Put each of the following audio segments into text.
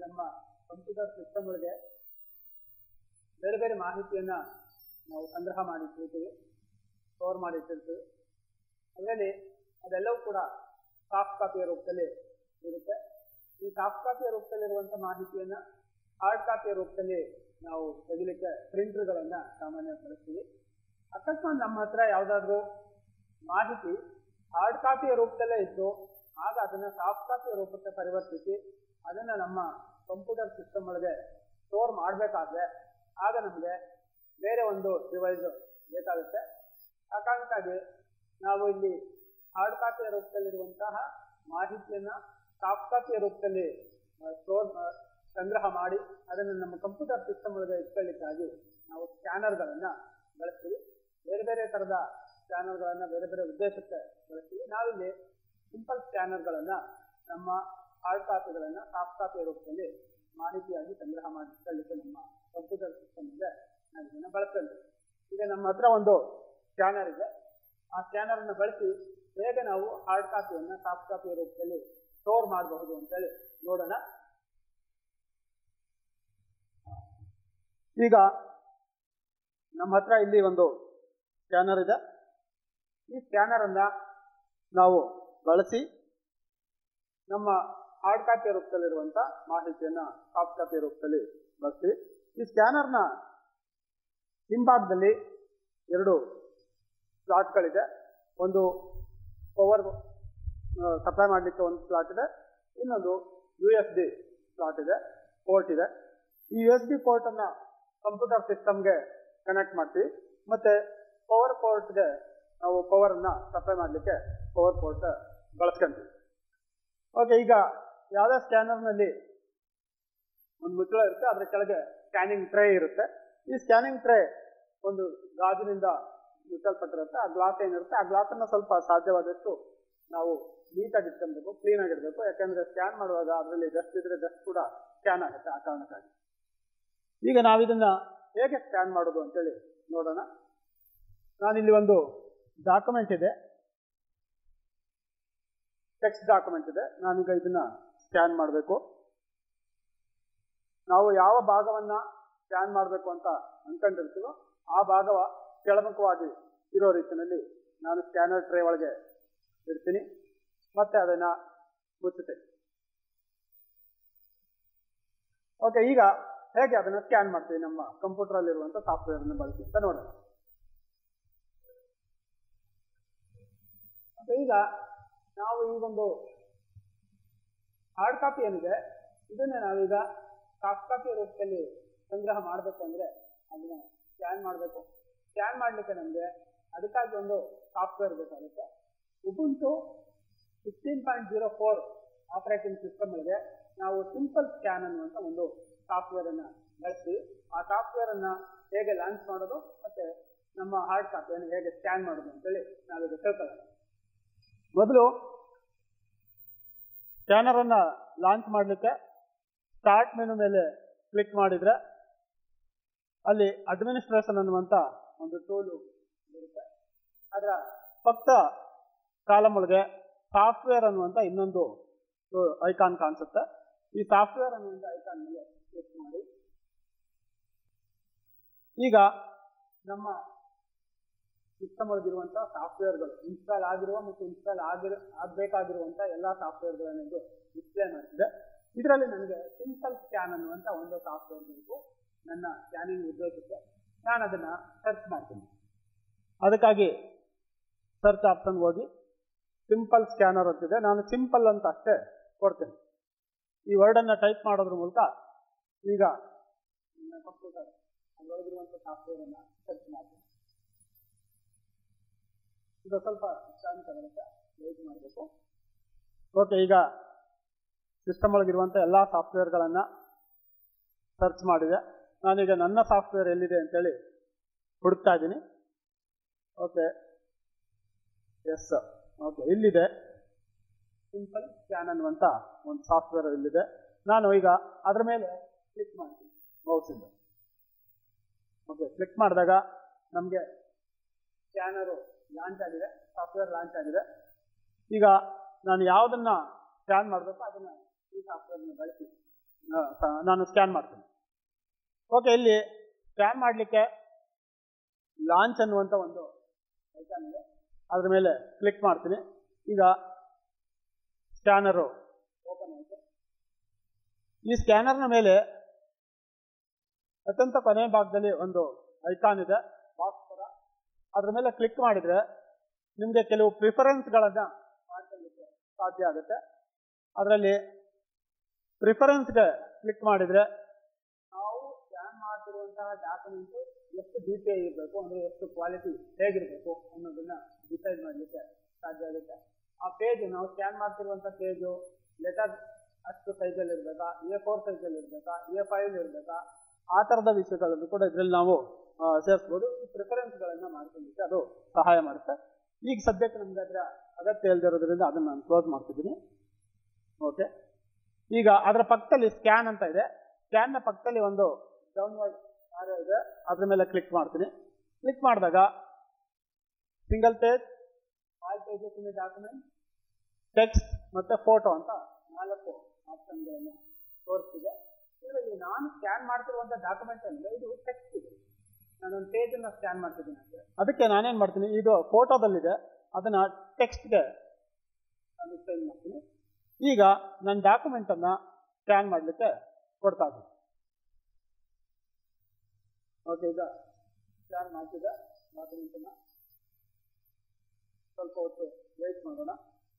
ನಮ್ಮ computer system ಒಳಗೆ ಬೇರೆ ಬೇರೆ ಮಾಹಿತಿಯನ್ನ ನಾವು ಸಂಗ್ರಹ ಮಾಡಿ ಇಟ್ಟಿರ್ತೀವಿ ಸ್ಟೋರ್ ಮಾಡಿ ಇಟ್ಟಿರ್ತೀವಿ ಅದರಲ್ಲಿ ಅದೆಲ್ಲವೂ ಕೂಡ ಸಾಫ್ಟ್ ಕಾಪಿಯ ರೂಪದಲ್ಲಿ ಇರುತ್ತೆ ಈ ಸಾಫ್ಟ್ ಕಾಪಿಯ ರೂಪದಲ್ಲಿರುವಂಥ ಮಾಹಿತಿಯನ್ನ ಹಾರ್ಡ್ ಕಾಪಿಯ ರೂಪದಲ್ಲಿ ನಾವು ತೆಗಿಲಿಕ್ಕೆ ಪ್ರಿಂಟರ್ಗಳನ್ನ ಸಾಮಾನ್ಯ ಬಳಸ್ತೀವಿ ಅಕಸ್ಮಾತ್ ನಮ್ಮ ಹತ್ರ ಯಾವುದಾದ್ರೂ ಮಾಹಿತಿ ಹಾರ್ಡ್ ಕಾಪಿಯ ರೂಪದಲ್ಲೇ ಇತ್ತು ಆಗ ಅದನ್ನ ಸಾಫ್ಟ್ ಕಾಪಿಯ ರೂಪಕ್ಕೆ ಪರಿವರ್ತಿಸಿ ಅದನ್ನ ನಮ್ಮ ಕಂಪ್ಯೂಟರ್ ಸಿಸ್ಟಮ್ ಒಳಗೆ ಸ್ಟೋರ್ ಮಾಡಬೇಕಾದ್ರೆ ಆಗ ನಮಗೆ ಬೇರೆ ಒಂದು ಡಿವೈಸ್ ಬೇಕಾಗುತ್ತೆ ಆ ಕಾರಣಕ್ಕಾಗಿ ನಾವು ಇಲ್ಲಿ ಹಾರ್ಡ್ ಕಾಪಿಯ ರೂಪದಲ್ಲಿರುವಂತಹ ಮಾಹಿತಿಯನ್ನ ಸಾಫ್ಟ್ ಕಾಪಿಯ ರೂಪದಲ್ಲಿ ಸ್ಟೋರ್ ಸಂಗ್ರಹ ಮಾಡಿ ಅದನ್ನು ನಮ್ಮ ಕಂಪ್ಯೂಟರ್ ಸಿಸ್ಟಮ್ ಒಳಗೆ ಇಟ್ಕೊಳ್ಳಿಕ್ಕಾಗಿ ನಾವು ಸ್ಕ್ಯಾನರ್ಗಳನ್ನ ಬಳಸ್ತೀವಿ ಬೇರೆ ಬೇರೆ ತರದ ಸ್ಕ್ಯಾನರ್ಗಳನ್ನ ಬೇರೆ ಬೇರೆ ಉದ್ದೇಶಕ್ಕೆ ಬಳಸ್ತೀವಿ ನಾವಿಲ್ಲಿ ಸಿಂಪಲ್ ಸ್ಕ್ಯಾನರ್ಗಳನ್ನ ನಮ್ಮ ಹಾರ್ಡ್ ಕಾಪಿಗಳನ್ನ ಸಾಫ್ಟ್ ಕಾಪಿಯ ರೂಪದಲ್ಲಿ ಮಾಹಿತಿಯಾಗಿ ಸಂಗ್ರಹ ಮಾಡಿ ಇಟ್ಕೊಳ್ಳಿಕ್ಕೆ ನಮ್ಮ ಕಂಪ್ಯೂಟರ್ ಸಿಸ್ಟಮ್ ಇದೆ ನಾವು ಇದನ್ನ ಬಳಸ್ತೀವಿ ಈಗ ನಮ್ಮ ಹತ್ರ ಒಂದು ಸ್ಕ್ಯಾನರ್ ಇದೆ ಆ ಸ್ಕ್ಯಾನರ್ ಅನ್ನು ಬಳಸಿ ಹೇಗೆ ನಾವು ಹಾರ್ಡ್ ಕಾಪಿಯನ್ನ ಸಾಫ್ಟ್ ಕಾಪಿಯ ರೂಪದಲ್ಲಿ ಸ್ಟೋರ್ ಮಾಡಬಹುದು ಅಂತೇಳಿ ನೋಡೋಣ ಈಗ ನಮ್ಮ ಹತ್ರ ಇಲ್ಲಿ ಒಂದು ಸ್ಕ್ಯಾನರ್ ಇದೆ ಈ ಸ್ಕ್ಯಾನರ್ ಅನ್ನ ನಾವು ಬಳಸಿ ನಮ್ಮ ಹಾರ್ಡ್ ಕಾಪಿಯ ರೂಪದಲ್ಲಿರುವಂತ ಮಾಹಿತಿಯನ್ನ ಸಾಫ್ಟ್ ಕಾಪಿಯ ರೂಪದಲ್ಲಿ ಬಳಸ್ತೀವಿ ಈ ಸ್ಕ್ಯಾನರ್ನ ಹಿಂಭಾಗದಲ್ಲಿ ಎರಡು ಸ್ಲಾಟ್ಗಳಿದೆ ಒಂದು ಪವರ್ ಸಪ್ಲೈ ಮಾಡಲಿಕ್ಕೆ ಒಂದು ಸ್ಲಾಟ್ ಇದೆ ಇನ್ನೊಂದು ಯು ಎಸ್ ಡಿ ಸ್ಲಾಟ್ ಇದೆ ಪೋರ್ಟ್ ಇದೆ ಈ ಯು ಎಸ್ ಡಿ ಪೋರ್ಟ್ ಅನ್ನ ಕಂಪ್ಯೂಟರ್ ಸಿಸ್ಟಮ್ಗೆ ಕನೆಕ್ಟ್ ಮಾಡ್ತೀವಿ ಮತ್ತೆ ಪವರ್ ಪೋರ್ಟ್ಗೆ ನಾವು ಪವರ್ ಅನ್ನ ಸಪ್ಲೈ ಮಾಡಲಿಕ್ಕೆ ಪವರ್ ಪೋರ್ಟ್ ಬಳಸ್ಕೊಂತೀವಿ ಓಕೆ ಈಗ ಯಾವುದೇ ಸ್ಕ್ಯಾನರ್ನಲ್ಲಿ ಒಂದು ಮುಚ್ಚಳ ಇರುತ್ತೆ ಅದರ ಕೆಳಗೆ ಸ್ಕ್ಯಾನಿಂಗ್ ಟ್ರೇ ಇರುತ್ತೆ ಈ ಸ್ಕ್ಯಾನಿಂಗ್ ಟ್ರೇ ಒಂದು ಗಾಜಿನಿಂದ ಮುಚ್ಚಲ್ಪಟ್ಟಿರುತ್ತೆ ಆ ಗ್ಲಾಸ್ ಏನಿರುತ್ತೆ ಆ ಗ್ಲಾಸ್ ಅನ್ನ ಸ್ವಲ್ಪ ಸಾಧ್ಯವಾದಷ್ಟು ನಾವು ನೀಟಾಗಿ ಇಟ್ಕೊಬೇಕು ಕ್ಲೀನ್ ಆಗಿರ್ಬೇಕು ಯಾಕಂದ್ರೆ ಸ್ಕ್ಯಾನ್ ಮಾಡುವಾಗ ಅದರಲ್ಲಿ ಡಸ್ಟ್ ಇದ್ರೆ ಡಸ್ಟ್ ಕೂಡ ಸ್ಕ್ಯಾನ್ ಆಗುತ್ತೆ ಆ ಕಾರಣಕ್ಕಾಗಿ ಈಗ ನಾವಿದನ್ನ ಹೇಗೆ ಸ್ಕ್ಯಾನ್ ಮಾಡೋದು ಅಂತೇಳಿ ನೋಡೋಣ ನಾನಿಲ್ಲಿ ಒಂದು ಡಾಕ್ಯುಮೆಂಟ್ ಇದೆ ಟೆಕ್ಸ್ಟ್ ಡಾಕ್ಯುಮೆಂಟ್ ಇದೆ ನಾನೀಗ ಇದನ್ನ ಸ್ಕ್ಯಾನ್ ಮಾಡಬೇಕು ನಾವು ಯಾವ ಭಾಗವನ್ನ ಸ್ಕ್ಯಾನ್ ಮಾಡಬೇಕು ಅಂತ ಅನ್ಕೊಂಡಿರ್ತೀವೋ ಆ ಭಾಗವ ಕೆಳಮುಖವಾಗಿ ಇರೋ ರೀತಿಯಲ್ಲಿ ನಾನು ಸ್ಕ್ಯಾನರ್ ಟ್ರೇ ಒಳಗೆ ಇಡ್ತೀನಿ ಮತ್ತೆ ಅದನ್ನ ಮುಚ್ಚುತ್ತೇನೆ ಓಕೆ ಈಗ ಹೇಗೆ ಅದನ್ನ ಸ್ಕ್ಯಾನ್ ಮಾಡ್ತೀವಿ ನಮ್ಮ ಕಂಪ್ಯೂಟರ್ ಅಲ್ಲಿರುವಂತ ಸಾಫ್ಟ್ವೇರ್ ಅನ್ನು ಬಳಸಿ ಅಂತ ನೋಡೋಣ ಮತ್ತೆ ಈಗ ನಾವು ಈ ಒಂದು ಹಾರ್ಡ್ ಕಾಪಿ ಏನಿದೆ ಇದನ್ನ ನಾವೀಗ ಸಾಫ್ಟ್ ಕಾಪಿ ರೂಪದಲ್ಲಿ ಸಂಗ್ರಹ ಮಾಡಬೇಕು ಅಂದ್ರೆ ಅದನ್ನ ಸ್ಕ್ಯಾನ್ ಮಾಡಬೇಕು ಸ್ಕ್ಯಾನ್ ಮಾಡಲಿಕ್ಕೆ ನಮಗೆ ಅದಕ್ಕಾಗಿ ಒಂದು ಸಾಫ್ಟ್ವೇರ್ ಬೇಕಾಗುತ್ತೆ Ubuntu sixteen point zero four operating system ಇದೆ ನಾವು ಸಿಂಪಲ್ ಸ್ಕ್ಯಾನ್ ಅನ್ನುವಂಥ ಒಂದು ಸಾಫ್ಟ್ವೇರ್ ಅನ್ನ ಬಳಸ್ತೀವಿ ಆ ಸಾಫ್ಟ್ವೇರ್ ಅನ್ನ ಹೇಗೆ ಲಾಂಚ್ ಮಾಡೋದು ಮತ್ತೆ ನಮ್ಮ ಹಾರ್ಡ್ ಕಾಪಿಯನ್ನು ಹೇಗೆ ಸ್ಕ್ಯಾನ್ ಮಾಡೋದು ಅಂತೇಳಿ ನಾವೀಗ ತಿಳ್ಕೊಳ್ಳೋಣ ಮೊದಲು ಸ್ಕ್ಯಾನರ್ ಅನ್ನ ಲಾಂಚ್ ಮಾಡಲಿಕ್ಕೆ ಸ್ಟಾರ್ಟ್ ಮೆನು ಮೇಲೆ ಕ್ಲಿಕ್ ಮಾಡಿದ್ರೆ ಅಲ್ಲಿ ಅಡ್ಮಿನಿಸ್ಟ್ರೇಷನ್ ಅನ್ನುವಂತ ಒಂದು ಟೂಲು ಇರುತ್ತೆ ಅದರ ಪಕ್ಕ ಕಾಲಮ್ ಒಳಗೆ ಸಾಫ್ಟ್ವೇರ್ ಅನ್ನುವಂತ ಇನ್ನೊಂದು ಐಕಾನ್ ಕಾಣಿಸುತ್ತೆ ಈ ಸಾಫ್ಟ್ವೇರ್ ಅನ್ನುವಂಥ ಐಕಾನ್ ಮೇಲೆ ಕ್ಲಿಕ್ ಮಾಡಿ ಈಗ ನಮ್ಮ ಸಿಸ್ಟಮ್ ಒಳಗಿರುವಂಥ ಸಾಫ್ಟ್ವೇರ್ಗಳು ಇನ್ಸ್ಟಾಲ್ ಆಗಿರುವ ಮತ್ತು ಇನ್ಸ್ಟಾಲ್ ಆಗಿರ ಆಗಬೇಕಾಗಿರುವಂಥ ಎಲ್ಲ ಸಾಫ್ಟ್ವೇರ್ಗಳನ್ನೆಂದು ಡಿಸ್ಪ್ಲೇ ಮಾಡ್ತಿದೆ ಇದರಲ್ಲಿ ನನಗೆ ಸಿಂಪಲ್ ಸ್ಕ್ಯಾನ್ ಅನ್ನುವಂಥ ಒಂದು ಸಾಫ್ಟ್ವೇರ್ ಬೇಕು ನನ್ನ ಸ್ಕ್ಯಾನಿಂಗ್ ಉದ್ದೇಶಕ್ಕೆ ನಾನು ಅದನ್ನ ಸರ್ಚ್ ಮಾಡ್ತೀನಿ ಅದಕ್ಕಾಗಿ ಸರ್ಚ್ ಆಪ್ಷನ್ ಹೋಗಿ ಸಿಂಪಲ್ ಸ್ಕ್ಯಾನರ್ ಅಂತಿದೆ ನಾನು ಸಿಂಪಲ್ ಅಂತ ಅಷ್ಟೇ ಕೊಡ್ತೇನೆ ಈ ವರ್ಡನ್ನು ಟೈಪ್ ಮಾಡೋದ್ರ ಮೂಲಕ ಈಗ ನನ್ನ ಕಂಪ್ಯೂಟರ್ ಅದರೊಳಗಿರುವಂಥ ಸಾಫ್ಟ್ವೇರನ್ನು ಸರ್ಚ್ ಮಾಡ್ತೀನಿ ಇದು ಸ್ವಲ್ಪ ಟೈಮ್ ತಗೊಳುತ್ತೆ ವೇಟ್ ಮಾಡಬೇಕು ಓಕೆ ಈಗ ಸಿಸ್ಟಮ್ ಒಳಗಿರುವಂಥ ಎಲ್ಲ ಸಾಫ್ಟ್ವೇರ್ಗಳನ್ನು ಸರ್ಚ್ ಮಾಡಿದೆ ನಾನೀಗ ನನ್ನ ಸಾಫ್ಟ್ವೇರ್ ಎಲ್ಲಿದೆ ಅಂತೇಳಿ ಹುಡುಕ್ತಾ ಇದ್ದೀನಿ ಓಕೆ ಎಸ್ ಓಕೆ ಇಲ್ಲಿದೆ ಸಿಂಪಲ್ ಸ್ಕ್ಯಾನ್ ಅನ್ನುವಂಥ ಒಂದು ಸಾಫ್ಟ್ವೇರ್ ಇಲ್ಲಿದೆ ನಾನು ಈಗ ಅದರ ಮೇಲೆ ಕ್ಲಿಕ್ ಮಾಡ್ತೀನಿ ಮೌಸಿಂದ ಓಕೆ ಕ್ಲಿಕ್ ಮಾಡಿದಾಗ ನಮಗೆ ಸ್ಕ್ಯಾನರು ಲಾಂಚ್ ಆಗಿದೆ ಸಾಫ್ಟ್ವೇರ್ ಲಾಂಚ್ ಆಗಿದೆ ಈಗ ನಾನು ಯಾವುದನ್ನ ಸ್ಕ್ಯಾನ್ ಮಾಡಬೇಕು ಅದನ್ನ ಈ ಸಾಫ್ಟ್ವೇರ್ನ ಬಳಸಿ ಆ, ಸ- ನಾನು ಸ್ಕ್ಯಾನ್ ಮಾಡ್ತೀನಿ ಓಕೆ ಇಲ್ಲಿ ಸ್ಕ್ಯಾನ್ ಮಾಡಲಿಕ್ಕೆ ಲಾಂಚ್ ಅನ್ನುವಂಥ ಒಂದು ಐಕಾನ್ ಇದೆ ಅದ್ರ ಮೇಲೆ ಕ್ಲಿಕ್ ಮಾಡ್ತೀನಿ ಈಗ ಸ್ಕ್ಯಾನರು ಓಪನ್ ಆಯಿತು ಈ ಸ್ಕ್ಯಾನರ್ನ ಮೇಲೆ ಅತ್ಯಂತ ಕೊನೆಯ ಭಾಗದಲ್ಲಿ ಒಂದು ಐಕಾನ್ ಇದೆ ಬಾಕ್ಸ್ ಥರ ಅದ್ರ ಮೇಲೆ ಕ್ಲಿಕ್ ಮಾಡಿದ್ರೆ ನಿಮಗೆ ಕೆಲವು ಪ್ರಿಫರೆನ್ಸ್ಗಳನ್ನು ಮಾಡ್ಕೊಳ್ಳಿಕ್ಕೆ ಸಾಧ್ಯ ಆಗುತ್ತೆ ಅದರಲ್ಲಿ ಪ್ರಿಫರೆನ್ಸ್ಗೆ ಕ್ಲಿಕ್ ಮಾಡಿದ್ರೆ ನಾವು ಸ್ಕ್ಯಾನ್ ಮಾಡ್ತಿರುವಂತಹ ಡಾಕ್ಯುಮೆಂಟ್ ಎಷ್ಟು ಡಿ ಪಿ ಐ ಇರಬೇಕು ಅಂದರೆ ಎಷ್ಟು ಕ್ವಾಲಿಟಿ ಹೇಗಿರಬೇಕು ಅನ್ನೋದನ್ನ ಡಿಸೈಡ್ ಮಾಡಲಿಕ್ಕೆ ಸಾಧ್ಯ ಆಗುತ್ತೆ ಆ ಪೇಜ್ ನಾವು ಸ್ಕ್ಯಾನ್ ಮಾಡ್ತಿರುವಂಥ ಪೇಜು ಲೆಟರ್ ಅಷ್ಟು ಸೈಜಲ್ಲಿ ಇರಬೇಕಾ ಎ ಫೋರ್ ಸೈಜಲ್ಲಿ ಇರಬೇಕಾ ಎ ಫೈವ್ ಇರಬೇಕಾ ಆ ಥರದ ವಿಷಯಗಳನ್ನು ಕೂಡ ಇದರಲ್ಲಿ ನಾವು ಆ, ಸೇರಿಸ್ಬೋದು ಈ ಪ್ರಿಫರೆನ್ಸ್ಗಳನ್ನು ಮಾಡ್ಕೊಳ್ಳಿಕ್ಕೆ ಅದು ಸಹಾಯ ಮಾಡುತ್ತೆ ಈಗ ಸದ್ಯಕ್ಕೆ ನಮ್ಗೆ ಅದರ ಅಗತ್ಯ ಇಲ್ಲದಿರೋದ್ರಿಂದ ಅದನ್ನು ನಾನು ಕ್ಲೋಸ್ ಮಾಡ್ತಿದ್ದೀನಿ ಓಕೆ ಈಗ ಅದರ ಪಕ್ಕದಲ್ಲಿ ಸ್ಕ್ಯಾನ್ ಅಂತ ಇದೆ ಸ್ಕ್ಯಾನ್ನ ಪಕ್ಕದಲ್ಲಿ ಒಂದು ಡೌನ್ವರ್ಡ್ ಆರೋ ಇದೆ ಅದ್ರ ಮೇಲೆ ಕ್ಲಿಕ್ ಮಾಡ್ತೀನಿ ಕ್ಲಿಕ್ ಮಾಡಿದಾಗ single page five pages in document text ಮತ್ತೆ ಫೋಟೋ ಅಂತ ನಾಲ್ಕು ಆಪ್ಷನ್ಗಳನ್ನು ತೋರಿಸ್ತಿದೆ ಇದರಲ್ಲಿ ನಾನು ಸ್ಕ್ಯಾನ್ ಮಾಡ್ತಿರುವಂಥ ಡಾಕ್ಯುಮೆಂಟ್ ಅಂದರೆ ಇದು ಟೆಕ್ಸ್ಟ್ ಇದೆ ನಾನೊಂದು ಪೇಜನ್ನು ಸ್ಕ್ಯಾನ್ ಮಾಡ್ತಿದ್ದೀನಿ ಅಷ್ಟೇ. ಅದಕ್ಕೆ ನಾನೇನು ಮಾಡ್ತೀನಿ ಇದು ಫೋಟೋದಲ್ಲಿದೆ ಅದನ್ನ ಟೆಕ್ಸ್ಟ್ಗೆ ನಾನು ಚೇಂಜ್ ಮಾಡ್ತೀನಿ ಈಗ ನನ್ನ ಡಾಕ್ಯುಮೆಂಟನ್ನು ಸ್ಕ್ಯಾನ್ ಮಾಡಲಿಕ್ಕೆ ಕೊಡ್ತಾ ಇದ್ದೀನಿ ಓಕೆ ಈಗ ಸ್ಕ್ಯಾನ್ ಮಾಡ್ತಿದ್ದೆ ಡಾಕ್ಯುಮೆಂಟನ್ನು ಸ್ವಲ್ಪ ಹೊತ್ತು ವೇಟ್ ಮಾಡೋಣ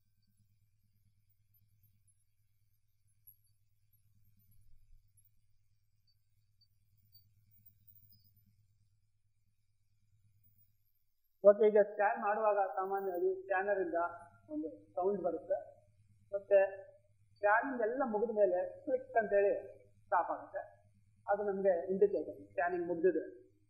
ಓಕೆ ಈಗ ಸ್ಕ್ಯಾನ್ ಮಾಡುವಾಗ ಸಾಮಾನ್ಯವಾಗಿ ಸ್ಕ್ಯಾನರ್ ಇಂದ ಒಂದು ಸೌಂಡ್ ಬರುತ್ತೆ ಮತ್ತೆ ಸ್ಕ್ಯಾನಿಂಗ್ ಎಲ್ಲ ಮುಗಿದ ಮೇಲೆ ಕ್ಲಿಕ್ ಅಂತೇಳಿ ಸ್ಟಾಪ್ ಆಗುತ್ತೆ ಅದು ನಮಗೆ ಇಂಡಿಕೇಟರ್ ಸ್ಕ್ಯಾನಿಂಗ್ ಮುಗಿದಿದೆ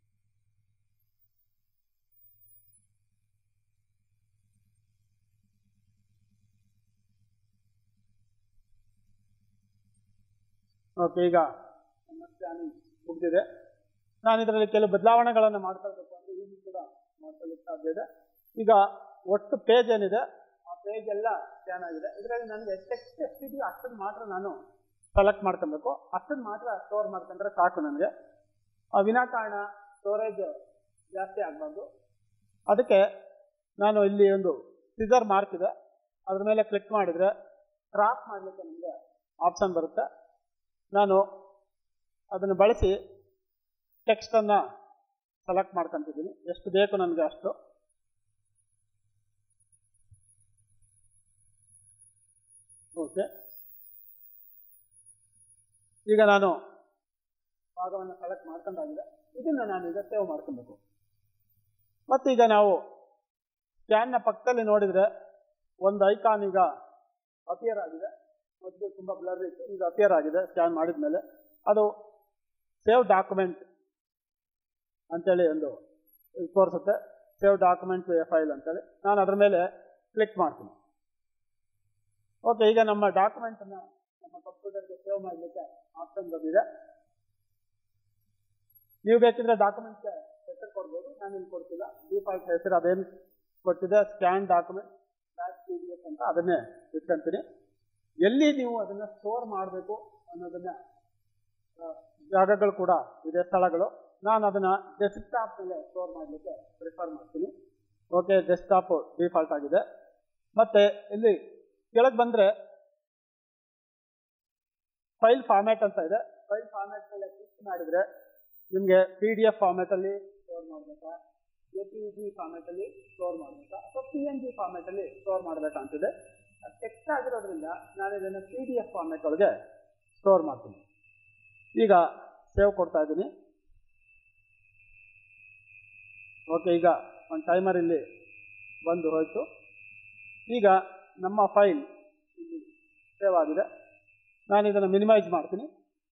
ಓಕೆ ಈಗ ನಮ್ಮ ಸ್ಕ್ಯಾನಿಂಗ್ ಮುಗಿದಿದೆ ನಾನು ಇದರಲ್ಲಿ ಕೆಲವು ಬದಲಾವಣೆಗಳನ್ನು ಮಾಡ್ಕೊಳ್ಬೇಕು ಅಂದ್ರೆ ಈಗಲೂ ಕೂಡ ಮಾಡ್ಕೊಳ್ಳಿಕ್ಕೆ ಸಾಧ್ಯ ಇದೆ ಈಗ ಒಟ್ಟು ಪೇಜ್ ಏನಿದೆ ಆ ಪೇಜ್ ಎಲ್ಲ ಸ್ಕ್ಯಾನ್ ಆಗಿದೆ ಇದರಲ್ಲಿ ನನಗೆ ಟೆಕ್ಸ್ಟ್ ಎಷ್ಟಿದೆಯೋ ಅಷ್ಟನ್ನು ಮಾತ್ರ ನಾನು ಸೆಲೆಕ್ಟ್ ಮಾಡ್ಕೊಬೇಕು ಅಷ್ಟನ್ನು ಮಾತ್ರ ಸ್ಟೋರ್ ಮಾಡ್ಕೊಂಡ್ರೆ ಸಾಕು ನನಗೆ ಆ ವಿನಾಕಾರಣ ಸ್ಟೋರೇಜ್ ಜಾಸ್ತಿ ಆಗಬಾರ್ದು ಅದಕ್ಕೆ ನಾನು ಇಲ್ಲಿ ಒಂದು ಸಿಸರ್ ಮಾರ್ಕ್ ಇದೆ ಅದ್ರ ಮೇಲೆ ಕ್ಲಿಕ್ ಮಾಡಿದರೆ ಕ್ರಾಪ್ ಮಾಡಲಿಕ್ಕೆ ನನಗೆ ಆಪ್ಷನ್ ಬರುತ್ತೆ ನಾನು ಅದನ್ನು ಬಳಸಿ ಟೆಕ್ಸ್ಟನ್ನು ಸೆಲೆಕ್ಟ್ ಮಾಡ್ಕೊಂತಿದ್ದೀನಿ ಎಷ್ಟು ಬೇಕು ನನಗೆ ಅಷ್ಟು ಓಕೆ ಈಗ ನಾನು ಭಾಗವನ್ನು ಸೆಲೆಕ್ಟ್ ಮಾಡ್ಕೊಂಡಾಗಿದೆ ಇದನ್ನು ನಾನು ಈಗ ಸೇವ್ ಮಾಡ್ಕೊಬೇಕು ಮತ್ತೀಗ ನಾವು ಸ್ಕ್ಯಾನ್ನ ಪಕ್ಕದಲ್ಲಿ ನೋಡಿದರೆ ಒಂದು ಐಕಾನ್ ಈಗ ಅಪಿಯರ್ ಆಗಿದೆ ಮೊದಲು ತುಂಬ ಬ್ಲರ್ ಇತ್ತು ಈಗ ಅಪಿಯರ್ ಆಗಿದೆ ಸ್ಕ್ಯಾನ್ ಮಾಡಿದ ಮೇಲೆ ಅದು ಸೇವ್ ಡಾಕ್ಯುಮೆಂಟ್ ಅಂತೇಳಿ ಒಂದು ಇದು ತೋರಿಸುತ್ತೆ ಸೇವ್ ಡಾಕ್ಯುಮೆಂಟ್ ಎ ಫೈಲ್ ಅಂತೇಳಿ ನಾನು ಅದ್ರ ಮೇಲೆ ಕ್ಲಿಕ್ ಮಾಡ್ತೀನಿ ಓಕೆ ಈಗ ನಮ್ಮ ಡಾಕ್ಯುಮೆಂಟನ್ನು ನಮ್ಮ ಕಂಪ್ಯೂಟರ್ಗೆ ಸೇವ್ ಮಾಡಲಿಕ್ಕೆ ಆಪ್ಷನ್ ಬಂದಿದೆ ನೀವು ಬೇಕಿದ್ರೆ ಡಾಕ್ಯುಮೆಂಟ್ಗೆ ಹೆಸರು ಕೊಡ್ಬೋದು ನಾನು ಇಲ್ಲಿ ಕೊಡ್ತಿಲ್ಲ ಡಿಫಾಲ್ಟ್ ಹೆಸರು ಅದೇನು ಕೊಟ್ಟಿದೆ scan document back P D F ಅಂತ ಅದನ್ನೇ ಇಟ್ಕೊಂತೀನಿ ಎಲ್ಲಿ ನೀವು ಅದನ್ನು ಸ್ಟೋರ್ ಮಾಡಬೇಕು ಅನ್ನೋದನ್ನ ಆ, ಜಾಗಗಳು ಕೂಡ ಇದೆ ಸ್ಥಳಗಳು ನಾನು ಅದನ್ನ ಡೆಸ್ಕ್ಟಾಪ್ ಮೇಲೆ ಸ್ಟೋರ್ ಮಾಡಲಿಕ್ಕೆ ಪ್ರಿಫರ್ ಮಾಡ್ತೀನಿ ಓಕೆ ಡೆಸ್ಕ್ಟಾಪ್ ಡಿಫಾಲ್ಟ್ ಆಗಿದೆ ಮತ್ತೆ ಇಲ್ಲಿ ಕೆಳಗೆ ಬಂದ್ರೆ ಫೈಲ್ ಫಾರ್ಮ್ಯಾಟ್ ಅಂತ ಇದೆ ಫೈಲ್ ಫಾರ್ಮ್ಯಾಟ್ ಮೇಲೆ ಕ್ಲಿಕ್ ಮಾಡಿದ್ರೆ ನಿಮಗೆ ಪಿ ಡಿ ಎಫ್ ಫಾರ್ಮ್ಯಾಟಲ್ಲಿ ಸ್ಟೋರ್ ಮಾಡಬೇಕಾ ಎ ಪಿ ಜಿ ಫಾರ್ಮ್ಯಾಟಲ್ಲಿ ಸ್ಟೋರ್ ಮಾಡಬೇಕಾ ಅಥವಾ ಪಿ ಎನ್ ಜಿ ಫಾರ್ಮ್ಯಾಟಲ್ಲಿ ಸ್ಟೋರ್ ಮಾಡಬೇಕಂತಿದೆ ಟೆಕ್ಸ್ಟ್ ಆಗಿರೋದ್ರಿಂದ ನಾನು ಇದನ್ನು ಪಿ ಡಿ ಎಫ್ ಫಾರ್ಮ್ಯಾಟ್ ಒಳಗೆ ಸ್ಟೋರ್ ಮಾಡ್ತೀನಿ ಈಗ ಸೇವ್ ಕೊಡ್ತಾ ಇದ್ದೀನಿ ಓಕೆ ಈಗ ಒಂದು ಟೈಮರ್ ಇಲ್ಲಿ ಬಂದು ಹೋಯಿತು ಈಗ ನಮ್ಮ ಫೈಲ್ ಇಲ್ಲಿ ಸೇವ್ ಆಗಿದೆ ನಾನು ಇದನ್ನು ಮಿನಿಮೈಸ್ ಮಾಡ್ತೀನಿ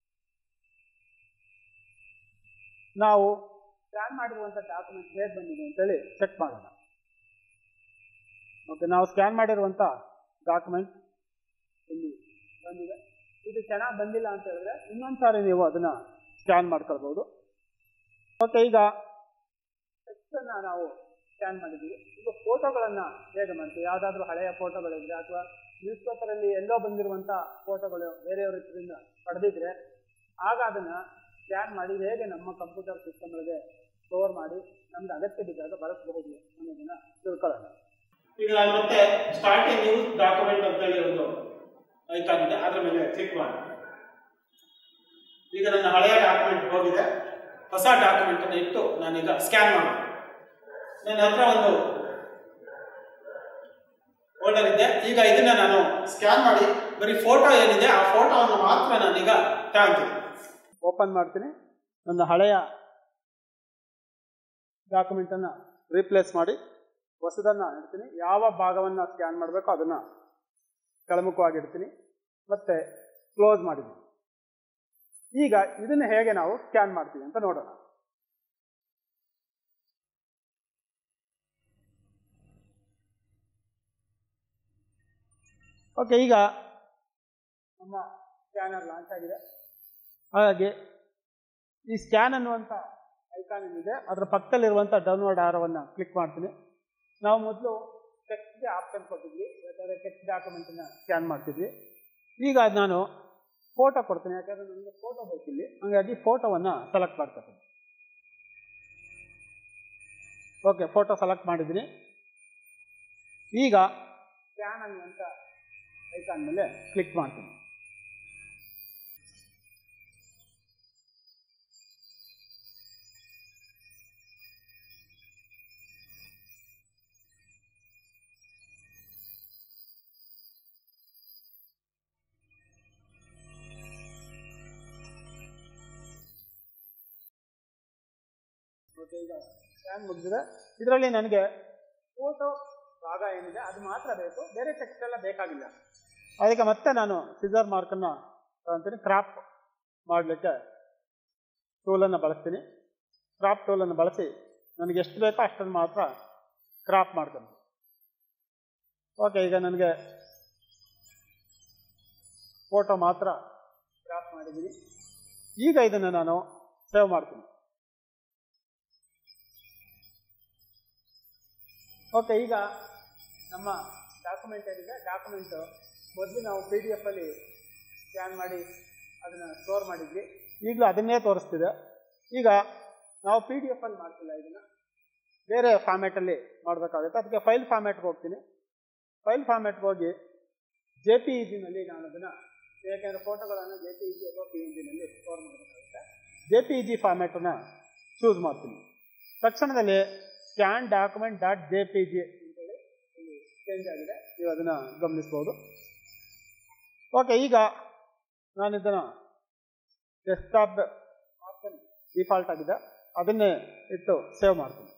ನಾವು ಸ್ಕ್ಯಾನ್ ಮಾಡಿರುವಂಥ ಡಾಕ್ಯುಮೆಂಟ್ ಹೇಗೆ ಬಂದಿದೆ ಅಂತೇಳಿ ಚೆಕ್ ಮಾಡೋಣ ಓಕೆ ನಾವು ಸ್ಕ್ಯಾನ್ ಮಾಡಿರುವಂಥ ಡಾಕ್ಯುಮೆಂಟ್ ಇಲ್ಲಿ ಬಂದಿದೆ ಇದು ಚೆನ್ನಾಗಿ ಬಂದಿಲ್ಲ ಅಂತ ಹೇಳಿದ್ರೆ ಇನ್ನೊಂದು ಸಾರಿ ನೀವು ಅದನ್ನ ಸ್ಕ್ಯಾನ್ ಮಾಡ್ಕೊಳ್ಬೋದು ಓಕೆ ಈಗ ಟೆಕ್ಸ್ಟನ್ನು ನಾವು ಸ್ಕ್ಯಾನ್ ಮಾಡಿದ್ದೀವಿ ಈಗ ಫೋಟೋಗಳನ್ನು ಹೇಗೆ ಮಾಡ್ತೀವಿ ಯಾವುದಾದ್ರೂ ಹಳೆಯ ಫೋಟೋಗಳಿದ್ರೆ ಅಥವಾ ನ್ಯೂಸ್ ಪೇಪರಲ್ಲಿ ಎಲ್ಲೋ ಬಂದಿರುವಂಥ ಫೋಟೋಗಳು ಬೇರೆಯವ್ರ ಹತ್ರದಿಂದ ಪಡೆದಿದ್ರೆ ಆಗ ಅದನ್ನು ಸ್ಕ್ಯಾನ್ ಮಾಡಿ ಹೇಗೆ ನಮ್ಮ ಕಂಪ್ಯೂಟರ್ ಸಿಸ್ಟಮ್ಗಳಿಗೆ ಸ್ಟೋರ್ ಮಾಡಿ ನಮ್ಗೆ ಅಗತ್ಯ ಬಿದ್ದಾಗ ಬಳಸಬಹುದು ಅನ್ನೋದನ್ನ ತಿಳ್ಕೊಳ್ಳೋಣ ಈಗ ನಾನು ಮತ್ತೆ ಸ್ಟಾರ್ಟಿಂಗ್ ನ್ಯೂಸ್ ಡಾಕ್ಯುಮೆಂಟ್ ಅಂತ ಹೇಳಿ ಒಂದು ಐಕಾನ್ ಇದೆ ಅದ್ರ ಮೇಲೆ ಕ್ಲಿಕ್ ಮಾಡಿ ಈಗ ನನ್ನ ಹಳೆಯ ಡಾಕ್ಯುಮೆಂಟ್ ಹೋಗಿದೆ ಹೊಸ ಡಾಕ್ಯುಮೆಂಟ್ ಅನ್ನು ಇಟ್ಟು ನಾನೀಗ ಸ್ಕ್ಯಾನ್ ಮಾಡಿ ನನ್ನ ಹತ್ರ ಒಂದು ಫೋಲ್ಡರ್ ಇದೆ ಈಗ ಇದನ್ನ ನಾನು ಸ್ಕ್ಯಾನ್ ಮಾಡಿ ಬರೀ ಫೋಟೋ ಏನಿದೆ ಆ ಫೋಟೋವನ್ನು ಮಾತ್ರ ನಾನೀಗ ತಗೊಂತೀನಿ ಓಪನ್ ಮಾಡ್ತೀನಿ ನನ್ನ ಹಳೆಯ ಡಾಕ್ಯುಮೆಂಟನ್ನು ರೀಪ್ಲೇಸ್ ಮಾಡಿ ಹೊಸದನ್ನು ಇಡ್ತೀನಿ ಯಾವ ಭಾಗವನ್ನು ಸ್ಕ್ಯಾನ್ ಮಾಡಬೇಕೋ ಅದನ್ನು ಕೆಳಮುಖವಾಗಿಡ್ತೀನಿ ಮತ್ತೆ ಕ್ಲೋಸ್ ಮಾಡಿದ್ದೀನಿ ಈಗ ಇದನ್ನು ಹೇಗೆ ನಾವು ಸ್ಕ್ಯಾನ್ ಮಾಡ್ತೀವಿ ಅಂತ ನೋಡೋಣ ಓಕೆ ಈಗ ನಮ್ಮ ಸ್ಕ್ಯಾನರ್ ಲಾಂಚ್ ಆಗಿದೆ ಹಾಗಾಗಿ ಈ ಸ್ಕ್ಯಾನ್ ಅನ್ನುವಂಥ ಐಕಾನ್ ಏನಿದೆ ಅದರ ಪಕ್ಕದಲ್ಲಿರುವಂಥ ಡೌನ್ಲೋಡ್ ಆರವನ್ನು ಕ್ಲಿಕ್ ಮಾಡ್ತೀನಿ ನಾವು ಮೊದಲು ಟೆಕ್ಸ್ಟ್ಗೆ ಆಪ್ಷನ್ ಕೊಟ್ಟಿದ್ವಿ ಯಾಕಂದರೆ ಟೆಕ್ಸ್ಟ್ ಡಾಕ್ಯುಮೆಂಟನ್ನು ಸ್ಕ್ಯಾನ್ ಮಾಡ್ತಿದ್ವಿ ಈಗ ನಾನು ಫೋಟೋ ಕೊಡ್ತೀನಿ ಯಾಕಂದರೆ ನನಗೆ ಫೋಟೋ ಬೇಕಿಲ್ಲಿ ಹಾಗಾಗಿ ಫೋಟೋವನ್ನು ಸೆಲೆಕ್ಟ್ ಮಾಡ್ಕೊತೀನಿ ಓಕೆ ಫೋಟೋ ಸೆಲೆಕ್ಟ್ ಮಾಡಿದ್ದೀನಿ ಈಗ ಸ್ಕ್ಯಾನ್ ಅನ್ನುವಂಥ ಐಕಾನ್ ಮೇಲೆ ಕ್ಲಿಕ್ ಮಾಡ್ತೀನಿ ಓಕೆ ಈಗ ಸ್ಕ್ಯಾನ್ ಮುಗಿದಿದೆ ಇದರಲ್ಲಿ ನನಗೆ ಫೋಟೋ ಭಾಗ ಏನಿದೆ ಅದು ಮಾತ್ರ ಬೇಕು ಬೇರೆ ಟೆಕ್ಸ್ಟ್ ಎಲ್ಲ ಬೇಕಾಗಿಲ್ಲ ಅದಕ್ಕೆ ಮತ್ತೆ ನಾನು ಸಿಸರ್ ಮಾರ್ಕನ್ನು ತಗೊಂತೀನಿ ಕ್ರಾಪ್ ಮಾಡಲಿಕ್ಕೆ ಟೂಲನ್ನು ಬಳಸ್ತೀನಿ ಕ್ರಾಪ್ ಟೂಲನ್ನು ಬಳಸಿ ನನಗೆ ಎಷ್ಟು ಬೇಕೋ ಅಷ್ಟನ್ನು ಮಾತ್ರ ಕ್ರಾಪ್ ಮಾಡ್ತೀನಿ ಓಕೆ ಈಗ ನನಗೆ ಫೋಟೋ ಮಾತ್ರ ಕ್ರಾಪ್ ಮಾಡಿದ್ದೀನಿ ಈಗ ಇದನ್ನು ನಾನು ಸೇವ್ ಮಾಡ್ತೀನಿ ಓಕೆ ಈಗ ನಮ್ಮ ಡಾಕ್ಯುಮೆಂಟ್ ಏನಿದೆ ಡಾಕ್ಯುಮೆಂಟು ಮೊದಲು ನಾವು ಪಿ ಡಿ ಎಫಲ್ಲಿ ಸ್ಕ್ಯಾನ್ ಮಾಡಿ ಅದನ್ನು ಸ್ಟೋರ್ ಮಾಡಿದ್ವಿ ಈಗಲೂ ಅದನ್ನೇ ತೋರಿಸ್ತಿದೆ ಈಗ ನಾವು ಪಿ ಡಿ ಎಫಲ್ಲಿ ಮಾಡ್ತಿಲ್ಲ ಇದನ್ನು ಬೇರೆ ಫಾರ್ಮ್ಯಾಟಲ್ಲಿ ಮಾಡಬೇಕಾಗುತ್ತೆ ಅದಕ್ಕೆ ಫೈಲ್ ಫಾರ್ಮ್ಯಾಟ್ಗೆ ಹೋಗ್ತೀನಿ ಫೈಲ್ ಫಾರ್ಮ್ಯಾಟ್ಗೆ ಹೋಗಿ ಜೆ ಪಿ ಇ ಜಿನಲ್ಲಿ ನಾನು ಅದನ್ನು ಯಾಕೆಂದರೆ ಫೋಟೋಗಳನ್ನು ಜೆ ಪಿ ಇ ಜಿ ಅಥವಾ ಪಿ ಎನ್ ಜಿನಲ್ಲಿ ಸ್ಟೋರ್ ಮಾಡಬೇಕಾಗುತ್ತೆ ಜೆ ಪಿ ಇ ಜಿ ಫಾರ್ಮ್ಯಾಟನ್ನು ಚೂಸ್ ಮಾಡ್ತೀನಿ ತಕ್ಷಣದಲ್ಲಿ scan document dot J P G ಅಂತೇಳಿ ಇಲ್ಲಿ ಚೇಂಜ್ ಆಗಿದೆ ನೀವು ಅದನ್ನು ಗಮನಿಸ್ಬೋದು ಓಕೆ ಈಗ ನಾನು ಇದನ್ನು ಡೆಸ್ಕ್ಟಾಪ್ ಆಪ್ಷನ್ ಡಿಫಾಲ್ಟ್ ಆಗಿದೆ ಅದನ್ನೇ ಇಟ್ಟು ಸೇವ್ ಮಾಡ್ತೀನಿ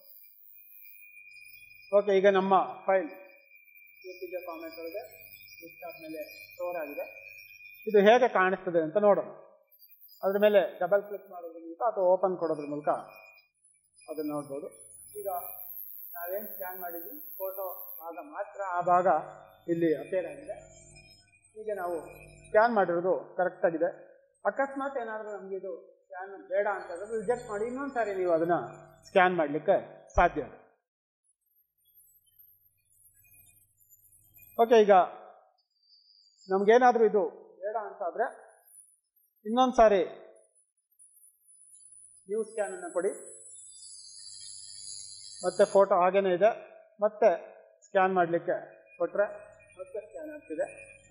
ಓಕೆ ಈಗ ನಮ್ಮ file J P J format ಒಳಗೆ ಡೆಸ್ಕ್ಟಾಪ್ ಮೇಲೆ ಸ್ಟೋರ್ ಆಗಿದೆ ಇದು ಹೇಗೆ ಕಾಣಿಸ್ತದೆ ಅಂತ ನೋಡೋಣ ಅದ್ರ ಮೇಲೆ ಡಬಲ್ ಕ್ಲಿಕ್ ಮಾಡೋದ್ರ ಮೂಲಕ ಅಥವಾ ಓಪನ್ ಕೊಡೋದ್ರ ಮೂಲಕ ಅದನ್ನು ನೋಡ್ಬೋದು ಈಗ ನಾವೇನು ಸ್ಕ್ಯಾನ್ ಮಾಡಿದ್ವಿ ಫೋಟೋ ಭಾಗ ಮಾತ್ರ ಆ ಭಾಗ ಇಲ್ಲಿ ಅಪೇರ್ ಆಗಿದೆ ಈಗ ನಾವು ಸ್ಕ್ಯಾನ್ ಮಾಡಿರೋದು ಕರೆಕ್ಟ್ ಆಗಿದೆ ಅಕಸ್ಮಾತ್ ಏನಾದರೂ ನಮಗೆ ಇದು ಸ್ಕ್ಯಾನ್ ಬೇಡ ಅಂತ ಹೇಳಿದ್ರೆ ರಿಜೆಕ್ಟ್ ಮಾಡಿ ಇನ್ನೊಂದು ಸಾರಿ ನೀವು ಅದನ್ನು ಸ್ಕ್ಯಾನ್ ಮಾಡಲಿಕ್ಕೆ ಸಾಧ್ಯ ಓಕೆ ಈಗ ನಮಗೇನಾದರೂ ಇದು ಬೇಡ ಅಂತ ಆದರೆ ಇನ್ನೊಂದು ಸಾರಿ ನ್ಯೂ ಸ್ಕ್ಯಾನನ್ನು ಕೊಡಿ ಮತ್ತೆ ಫೋಟೋ ಹಾಗೇನೇ ಇದೆ ಮತ್ತೆ ಸ್ಕ್ಯಾನ್ ಮಾಡಲಿಕ್ಕೆ ಕೊಟ್ಟರೆ ಮತ್ತೆ ಸ್ಕ್ಯಾನ್ ಆಗ್ತಿದೆ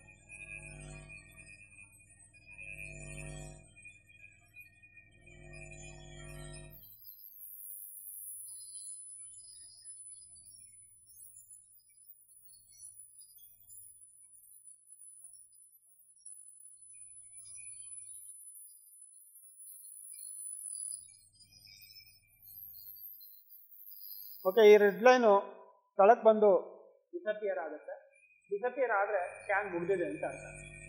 ಓಕೆ ಈ ರೆಡ್ ಲೈನು ತಳಕ್ಕೆ ಬಂದು ಡಿಸಪಿಯರ್ ಆಗುತ್ತೆ ಡಿಸಪಿಯರ್ ಆದರೆ ಸ್ಕ್ಯಾನ್ ಮುಗಿದಿದೆ ಅಂತ ಅರ್ಥ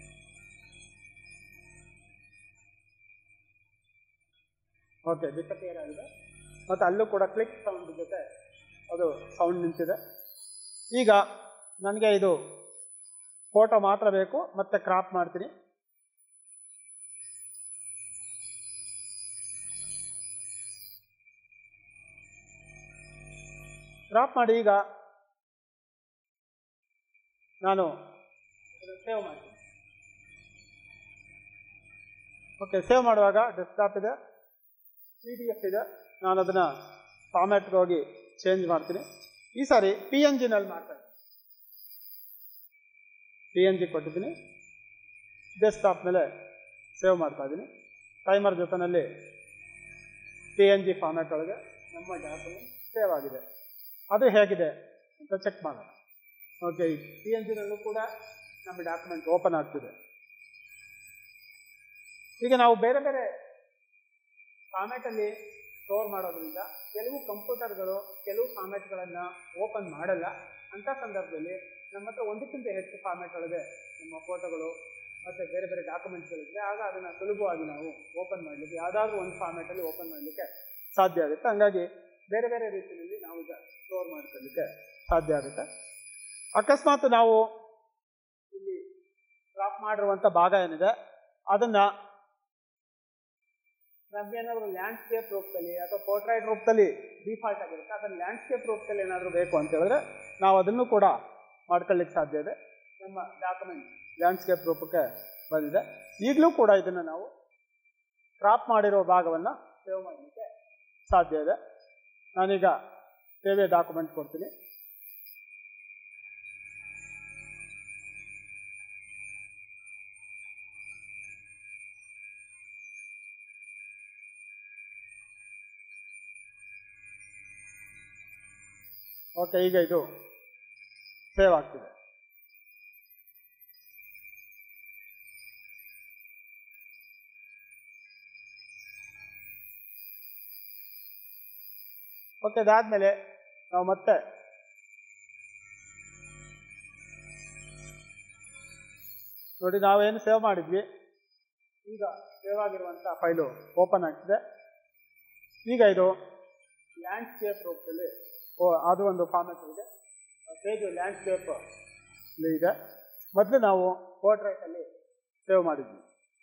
ಓಕೆ ಡಿಸಪಿಯರ್ ಆಗಿದೆ ಮತ್ತು ಅಲ್ಲೂ ಕೂಡ ಕ್ಲಿಕ್ ಸೌಂಡ್ ಜೊತೆ ಅದು ಸೌಂಡ್ ನಿಂತಿದೆ ಈಗ ನನಗೆ ಇದು ಫೋಟೋ ಮಾತ್ರ ಬೇಕು ಮತ್ತೆ ಕ್ರಾಪ್ ಮಾಡ್ತೀನಿ ಕ್ರಾಪ್ ಮಾಡಿ ಈಗ ನಾನು ಸೇವ್ ಮಾಡ್ತೀನಿ ಓಕೆ ಸೇವ್ ಮಾಡುವಾಗ ಡೆಸ್ಕ್ಟಾಪ್ ಇದೆ ಪಿ ಡಿ ಎಫ್ ಇದೆ ನಾನು ಅದನ್ನು ಫಾರ್ಮ್ಯಾಟ್ಗೆ ಹೋಗಿ ಚೇಂಜ್ ಮಾಡ್ತೀನಿ ಈ ಸಾರಿ ಪಿ ಎನ್ ಜಿನಲ್ಲಿ ಮಾಡ್ತಾ ಇದ್ದೀನಿ ಪಿ ಎನ್ ಜಿ ಕೊಟ್ಟಿದ್ದೀನಿ ಡೆಸ್ಕ್ಟಾಪ್ ಮೇಲೆ ಸೇವ್ ಮಾಡ್ತಾ ಇದ್ದೀನಿ ಟೈಮರ್ ಜೊತೆನಲ್ಲಿ ಪಿ ಎನ್ ಜಿ ಫಾರ್ಮ್ಯಾಟ್ ಒಳಗೆ ನಮ್ಮ ಡಾಕ್ಯುಮೆಂಟ್ ಸೇವ್ ಆಗಿದೆ ಅದು ಹೇಗಿದೆ ಅಂತ ಚೆಕ್ ಮಾಡೋಣ ಓಕೆ ಪಿ ಎನ್ ಜಿನಲ್ಲೂ ಕೂಡ ನಮ್ಮ ಡಾಕ್ಯುಮೆಂಟ್ ಓಪನ್ ಆಗ್ತಿದೆ ಈಗ ನಾವು ಬೇರೆ ಬೇರೆ ಫಾರ್ಮ್ಯಾಟಲ್ಲಿ ಸ್ಟೋರ್ ಮಾಡೋದ್ರಿಂದ ಕೆಲವು ಕಂಪ್ಯೂಟರ್ಗಳು ಕೆಲವು ಫಾರ್ಮ್ಯಾಟ್ಗಳನ್ನು ಓಪನ್ ಮಾಡಲ್ಲ ಅಂಥ ಸಂದರ್ಭದಲ್ಲಿ ನಮ್ಮ ಹತ್ರ ಒಂದಕ್ಕಿಂತ ಹೆಚ್ಚು ಫಾರ್ಮ್ಯಾಟ್ ಒಳಗೆ ನಮ್ಮ ಫೋಟೋಗಳು ಮತ್ತು ಬೇರೆ ಬೇರೆ ಡಾಕ್ಯುಮೆಂಟ್ಸ್ಗಳಿದ್ರೆ ಆಗ ಅದನ್ನು ಸುಲಭವಾಗಿ ನಾವು ಓಪನ್ ಮಾಡಲಿಕ್ಕೆ ಯಾವುದಾದ್ರೂ ಒಂದು ಫಾರ್ಮ್ಯಾಟಲ್ಲಿ ಓಪನ್ ಮಾಡಲಿಕ್ಕೆ ಸಾಧ್ಯ ಆಗುತ್ತೆ ಹಂಗಾಗಿ ಬೇರೆ ಬೇರೆ ರೀತಿಯಲ್ಲಿ ನಾವು ಈಗ ಸ್ಟೋರ್ ಮಾಡ್ಕೊಳ್ಳಿಕ್ಕೆ ಸಾಧ್ಯ ಆಗುತ್ತೆ ಅಕಸ್ಮಾತ್ ನಾವು ಇಲ್ಲಿ ಡ್ರಾಪ್ ಮಾಡಿರುವಂಥ ಭಾಗ ಏನಿದೆ ಅದನ್ನು ನಮ್ಗೇನಾದ್ರು ಲ್ಯಾಂಡ್ಸ್ಕೇಪ್ ರೂಪದಲ್ಲಿ ಅಥವಾ ಪೋರ್ಟ್ರೈಟ್ ರೂಪದಲ್ಲಿ ಡಿಫಾಲ್ಟ್ ಆಗಿರುತ್ತೆ ಅದನ್ನು ಲ್ಯಾಂಡ್ಸ್ಕೇಪ್ ರೂಪದಲ್ಲಿ ಏನಾದರೂ ಬೇಕು ಅಂತ ಹೇಳಿದ್ರೆ ನಾವು ಅದನ್ನು ಕೂಡ ಮಾಡ್ಕೊಳ್ಳಿಕ್ಕೆ ಸಾಧ್ಯ ಇದೆ ನಮ್ಮ ಡಾಕ್ಯುಮೆಂಟ್ ಲ್ಯಾಂಡ್ಸ್ಕೇಪ್ ರೂಪಕ್ಕೆ ಬಂದಿದೆ ಈಗಲೂ ಕೂಡ ಇದನ್ನು ನಾವು ಕ್ರಾಪ್ ಮಾಡಿರೋ ಭಾಗವನ್ನು ಸೇವ್ ಮಾಡಲಿಕ್ಕೆ ಸಾಧ್ಯ ಇದೆ ನಾನೀಗ ಸೇವೆ ಡಾಕ್ಯುಮೆಂಟ್ ಕೊಡ್ತೀನಿ ಓಕೆ ಈಗ ಇದು ಸೇವ್ ಆಗ್ತಿದೆ ಓಕೆ ಅದಾದ್ಮೇಲೆ ನಾವು ಮತ್ತೆ ನೋಡಿ ನಾವೇನು ಸೇವ್ ಮಾಡಿದ್ವಿ ಈಗ ಸೇವ್ ಆಗಿರುವಂಥ ಫೈಲು ಓಪನ್ ಆಗ್ತಿದೆ ಈಗ ಇದು ಲ್ಯಾಂಡ್ಸ್ಕೇಪ್ ರೂಪದಲ್ಲಿ ಓ ಅದು ಒಂದು ಫಾರ್ಮೆಟ್ ಇದೆ ಪೇಜು ಲ್ಯಾಂಡ್ಸ್ಕೇಪ್ ಇದೆ ಮೊದಲು ನಾವು ಪೋರ್ಟ್ರೈಟಲ್ಲಿ ಸೇವ್ ಮಾಡಿದ್ವಿ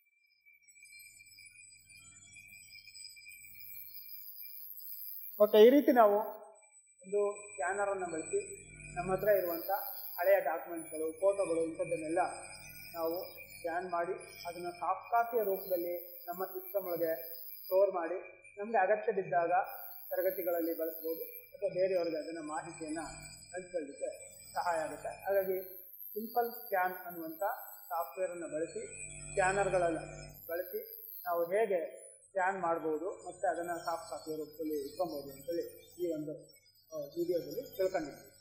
ಓಕೆ ಈ ರೀತಿ ನಾವು ಒಂದು ಸ್ಕ್ಯಾನರನ್ನು ಬಳಸಿ ನಮ್ಮ ಹತ್ರ ಇರುವಂಥ ಹಳೆಯ ಡಾಕ್ಯುಮೆಂಟ್ಸ್ಗಳು ಫೋಟೋಗಳು ಇಂಥದ್ದನ್ನೆಲ್ಲ ನಾವು ಸ್ಕ್ಯಾನ್ ಮಾಡಿ ಅದನ್ನು ಸಾಫ್ಟ್ ಕಾಪಿಯ ರೂಪದಲ್ಲಿ ನಮ್ಮ ಸಿಸ್ಟಮ್ ಒಳಗೆ ಸ್ಟೋರ್ ಮಾಡಿ ನಮಗೆ ಅಗತ್ಯ ಬಿದ್ದಾಗ ತರಗತಿಗಳಲ್ಲಿ ಬಳಸ್ಬೋದು ಅಥವಾ ಬೇರೆಯವರಿಗೆ ಅದನ್ನು ಮಾಹಿತಿಯನ್ನು ಹಂಚ್ಕೊಳ್ಳಿಕ್ಕೆ ಸಹಾಯ ಆಗುತ್ತೆ ಹಾಗಾಗಿ ಸಿಂಪಲ್ ಸ್ಕ್ಯಾನ್ ಅನ್ನುವಂಥ ಸಾಫ್ಟ್ವೇರನ್ನು ಬಳಸಿ ಸ್ಕ್ಯಾನರ್ಗಳನ್ನು ಬಳಸಿ ನಾವು ಹೇಗೆ ಸ್ಕ್ಯಾನ್ ಮಾಡ್ಬೋದು ಮತ್ತು ಅದನ್ನು ಸಾಫ್ಟ್ ಕಾಪಿಯ ರೂಪದಲ್ಲಿ ಇಟ್ಕೊಬೋದು ಅಂತೇಳಿ ಈ ಒಂದು ವಿಡಿಯೋದಲ್ಲಿ ತಿಳ್ಕೊಂಡಿದ್ದೀವಿ